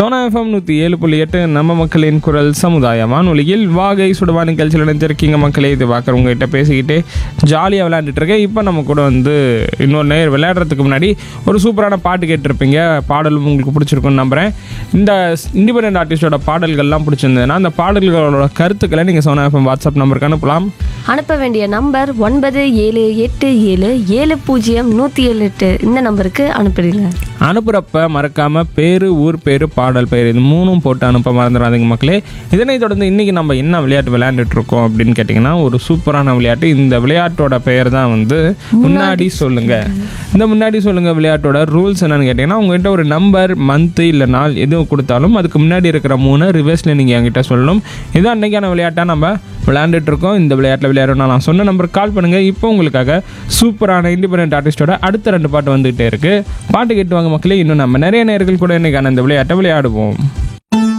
Sona FM நூற்றி ஏழு புள்ளி எட்டு நம்ம மக்களின் குரல் சமுதாய வானொலியில் வாகை சுடுவா நிகழ்ச்சியில் நினைச்சிருக்கீங்க மக்களே இது பார்க்குறவங்க கிட்ட பேசிக்கிட்டு ஜாலியாக விளையாண்டுட்டு இருக்கேன் இப்போ நம்ம கூட வந்து இன்னொரு நேர் விளையாடுறதுக்கு முன்னாடி ஒரு சூப்பரான பாட்டு கேட்டிருப்பீங்க பாடலும் உங்களுக்கு பிடிச்சிருக்குன்னு நம்புகிறேன் இந்த இண்டிபெண்டன்ட் ஆர்டிஸ்டோட பாடல்கள்லாம் பிடிச்சிருந்ததுன்னா அந்த பாடல்களோட கருத்துக்களை நீங்கள் சோனா எஃப்எம் வாட்ஸ்அப் நம்பருக்கு அனுப்பலாம் அனுப்ப வேண்டிய நம்பர் ஒன்பது ஏழு எட்டு ஏழு ஏழு பூஜ்ஜியம் நூற்றி ஏழு எட்டு இந்த நம்பருக்கு அனுப்பிடுங்க அனுப்புகிறப்ப மறக்காமல் பேர் ஊர் பேர் பாடல் பேர் இது மூணும் போட்டு அனுப்ப மறந்துடாதீங்க மக்களே இதனைத் தொடர்ந்து இன்றைக்கி நம்ம என்ன விளையாட்டு விளையாண்டுட்டு இருக்கோம் அப்படின்னு கேட்டிங்கன்னா ஒரு சூப்பரான விளையாட்டு இந்த விளையாட்டோட பெயர் தான் வந்து முன்னாடி சொல்லுங்கள் இந்த முன்னாடி சொல்லுங்கள் விளையாட்டோட ரூல்ஸ் என்னன்னு கேட்டிங்கன்னா உங்ககிட்ட ஒரு நம்பர் மந்த்து இல்லை நாள் எதுவும் கொடுத்தாலும் அதுக்கு முன்னாடி இருக்கிற மூணு ரிவர்ஸில் நீங்கள் என்கிட்ட சொல்லணும் இதான் அன்றைக்கான விளையாட்டாக நம்ம விளையாண்டுட்டு இருக்கோம் இந்த விளையாட்டில் விளையாடணும் நான் சொன்ன நம்பருக்கு கால் பண்ணுங்கள் இப்போ உங்களுக்காக சூப்பரான இண்டிபெண்டன்ட் ஆர்டிஸ்டோட அடுத்த ரெண்டு பாட்டு வந்துகிட்டே இருக்குது பாட்டு கேட்டு வாங்க மக்களே இன்னும் நம்ம நிறைய நேர்கள் கூட இன்னைக்கான இந்த விளையாட்டை விளையாடுவோம்